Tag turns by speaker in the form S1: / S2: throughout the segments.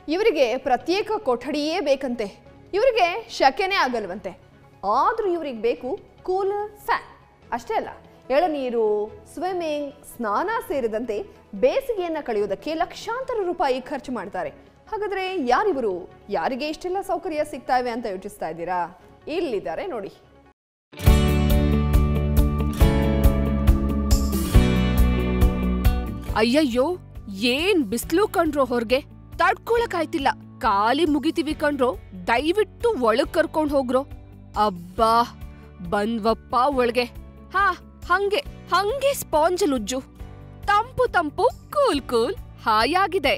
S1: ಇವರಿಗೆ ಪ್ರತ್ಯೇಕ ಕೊಠಡಿಯೇ ಬೇಕಂತೆ ಇವರಿಗೆ ಶಕೆನೇ ಆಗಲ್ವಂತೆ ಆದರೂ ಇವ್ರಿಗೆ ಬೇಕು ಕೂಲರ್ ಫ್ಯಾನ್ ಅಷ್ಟೇ ಅಲ್ಲ ಎಳನೀರು ಸ್ವಿಮ್ಮಿಂಗ್ ಸ್ನಾನ ಸೇರಿದಂತೆ ಬೇಸಿಗೆಯನ್ನ ಕಳೆಯೋದಕ್ಕೆ ಲಕ್ಷಾಂತರ ರೂಪಾಯಿ ಖರ್ಚು ಮಾಡ್ತಾರೆ ಹಾಗಾದ್ರೆ ಯಾರಿವರು ಯಾರಿಗೆ ಇಷ್ಟೆಲ್ಲ ಸೌಕರ್ಯ ಸಿಗ್ತಾ ಇವೆ ಅಂತ ಯೋಚಿಸ್ತಾ ಇದ್ದೀರಾ ಇಲ್ಲಿದ್ದಾರೆ ನೋಡಿ
S2: ಅಯ್ಯಯ್ಯೋ ಏನ್ ಬಿಸ್ಲು ಕಣ್ರೋ ಹೊರ್ಗೆ ತಡ್ಕೊಳಕ್ ಆಯ್ತಿಲ್ಲ ಖಾಲಿ ಮುಗಿತೀವಿ ಕಣ್ರೋ ದಯವಿಟ್ಟು ಒಳಗ್ ಕರ್ಕೊಂಡ್ ಹೋಗ್ರೋ ಅಬ್ಬಾ ಬಂದ್ವಪ್ಪ ಒಳಗೆ ಹಾ ಹಂಗೆ ಹಂಗೆ ಸ್ಪಾಂಜಲ್ ಉಜ್ಜು ತಂಪು ತಂಪು ಕೂಲ್ ಕೂಲ್ ಹಾಯಾಗಿದೆ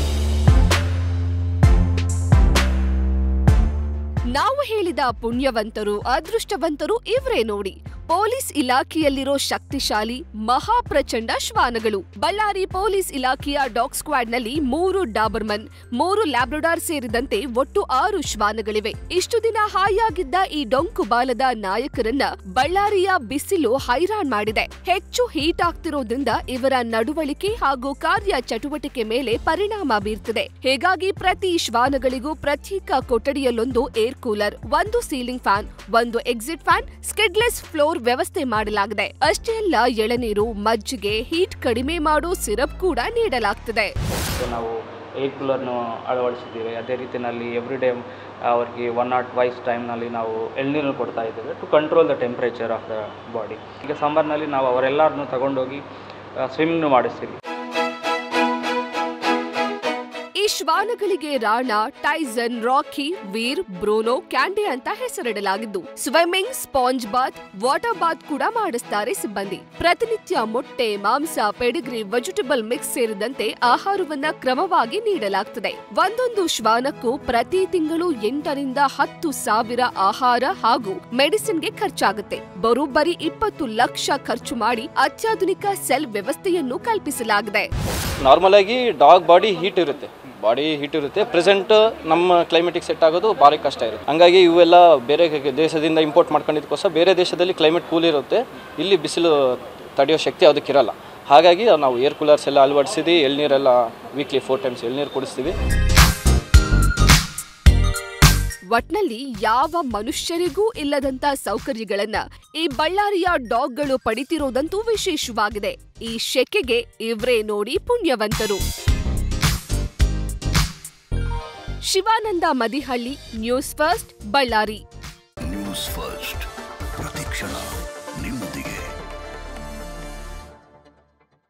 S2: ನಾವು ಹೇಳಿದ ಪುಣ್ಯವಂತರು ಅದೃಷ್ಟವಂತರು ಇವ್ರೇ ನೋಡಿ ಪೊಲೀಸ್ ಇಲಾಖೆಯಲ್ಲಿರೋ ಶಕ್ತಿಶಾಲಿ ಮಹಾಪ್ರಚಂಡ ಶ್ವಾನಗಳು ಬಳ್ಳಾರಿ ಪೊಲೀಸ್ ಇಲಾಖೆಯ ಡಾಗ್ ಸ್ಕ್ವಾಡ್ನಲ್ಲಿ ಮೂರು ಡಾಬರ್ಮನ್ ಮೂರು ಲ್ಯಾಬ್ರಡಾರ್ ಸೇರಿದಂತೆ ಒಟ್ಟು ಆರು ಶ್ವಾನಗಳಿವೆ ಇಷ್ಟು ದಿನ ಹಾಯಾಗಿದ್ದ ಈ ಡೊಂಕು ಬಾಲದ ನಾಯಕರನ್ನ ಬಳ್ಳಾರಿಯ ಬಿಸಿಲು ಹೈರಾಣ್ ಮಾಡಿದೆ ಹೆಚ್ಚು ಹೀಟ್ ಆಗ್ತಿರೋದ್ರಿಂದ ಇವರ ನಡವಳಿಕೆ ಹಾಗೂ ಕಾರ್ಯ ಚಟುವಟಿಕೆ ಮೇಲೆ ಪರಿಣಾಮ ಬೀರ್ತಿದೆ ಹೀಗಾಗಿ ಪ್ರತಿ ಶ್ವಾನಗಳಿಗೂ ಪ್ರತ್ಯೇಕ ಕೊಠಡಿಯಲ್ಲೊಂದು ಏರ್ ಕೂಲರ್ ಒಂದು ಸೀಲಿಂಗ್ ಫ್ಯಾನ್ ಒಂದು ಎಕ್ಸಿಟ್ ಫ್ಯಾನ್ ಸ್ಕಿಡ್ಲೆಸ್ ಫ್ಲೋರ್ ವ್ಯವಸ್ಥೆ ಮಾಡಲಾಗಿದೆ ಅಷ್ಟೇ ಅಲ್ಲ ಎಳನೀರು ಮಜ್ಜಿಗೆ ಹೀಟ್ ಕಡಿಮೆ ಮಾಡೋ ಸಿರಪ್ ಕೂಡ ನೀಡಲಾಗ್ತಿದೆ
S3: ಸೊ ನಾವು ಏರ್ ಕೂಲರ್ನು ಅಳವಡಿಸಿದ್ದೀವಿ ಅದೇ ರೀತಿಯಲ್ಲಿ ಎವ್ರಿ ಡೇ ಅವ್ರಿಗೆ ಒನ್ ನಾಟ್ ವೈಸ್ ಟೈಮ್ನಲ್ಲಿ ನಾವು ಎಳ್ನೀರನ್ನು ಕೊಡ್ತಾ ಇದ್ದೇವೆ to control the temperature of the body ಈಗ ಸಮ್ಮರ್ನಲ್ಲಿ ನಾವು ಅವರೆಲ್ಲರನ್ನು ತಗೊಂಡೋಗಿ ಸ್ವಿಮ್ನು ಮಾಡಿಸ್ತೀವಿ
S2: ಈ ಶ್ವಾನಗಳಿಗೆ Rana Tyson Rocky Veer Bruno Candy ಅಂತ ಹೆಸರಿಡಲಾಗಿದ್ದು swimming sponge bath water bath ಕೂಡ ಮಾಡಿಸ್ತಾರೆ ಸಿಬ್ಬಂದಿ ಪ್ರತಿನಿತ್ಯ ಮೊಟ್ಟೆ ಮಾಂಸ ಪೆಡಿಗ್ರಿ ವೆಜಿಟಬಲ್ ಮಿಕ್ಸ್ ಸೇರಿದಂತೆ ಆಹಾರವನ್ನ ಕ್ರಮವಾಗಿ ನೀಡಲಾಗ್ತದೆ ಒಂದೊಂದು ಶ್ವಾನಕ್ಕೂ ಪ್ರತಿ ತಿಂಗಳು ಎಂಟರಿಂದ ಹತ್ತು ಸಾವಿರ ಆಹಾರ ಹಾಗೂ ಮೆಡಿಸಿನ್ಗೆ ಖರ್ಚಾಗುತ್ತೆ ಬರೋಬ್ಬರಿ ಇಪ್ಪತ್ತು ಲಕ್ಷ ಖರ್ಚು ಮಾಡಿ ಅತ್ಯಾಧುನಿಕ ಸೆಲ್ ವ್ಯವಸ್ಥೆಯನ್ನು ಕಲ್ಪಿಸಲಾಗಿದೆ
S4: ನಾರ್ಮಲ್ ಆಗಿ ಡಾಗ್ ಬಾಡಿ ಹೀಟ್ ಇರುತ್ತೆ ಬಾಡಿ ಹೀಟ್ ಇರುತ್ತೆ ಪ್ರೆಸೆಂಟ್ ನಮ್ಮ ಕ್ಲೈಮೇಟಿಗೆ ಸೆಟ್ ಆಗೋದು ಭಾರಿ ಕಷ್ಟ ಇರುತ್ತೆ ಹಂಗಾಗಿ ಇವೆಲ್ಲ ಬೇರೆ ದೇಶದಿಂದ ಇಂಪೋರ್ಟ್ ಮಾಡ್ಕೊಂಡಿದ್ದಕ್ಕೋಸ್ಕರ ಬೇರೆ ದೇಶದಲ್ಲಿ ಕ್ಲೈಮೇಟ್ ಕೂಲ್ ಇರುತ್ತೆ ಇಲ್ಲಿ ಬಿಸಿಲು ತಡೆಯೋ ಶಕ್ತಿ ಅದಕ್ಕಿರಲ್ಲ ಹಾಗಾಗಿ ನಾವು ಏರ್ ಕೂಲರ್ಸ್ ಎಲ್ಲ ಅಳವಡಿಸಿದ್ದು ಎಳ್ನೀರೆಲ್ಲ ವೀಕ್ಲಿ ಫೋರ್ ಟೈಮ್ಸ್ ಎಳ್ನೀರು ಕುಡಿಸ್ತೀವಿ
S2: ಒಟ್ನಲ್ಲಿ ಯಾವ ಮನುಷ್ಯರಿಗೂ ಇಲ್ಲದಂತ ಸೌಕರ್ಯಗಳನ್ನ ಈ ಬಳ್ಳಾರಿಯ ಡಾಗ್ಗಳು ಪಡಿತಿರೋದಂತೂ ವಿಶೇಷವಾಗಿದೆ ಈ ಶೆಕೆಗೆ ಇವ್ರೇ ನೋಡಿ ಪುಣ್ಯವಂತರು Shivananda Madihalli news first Ballari
S5: news first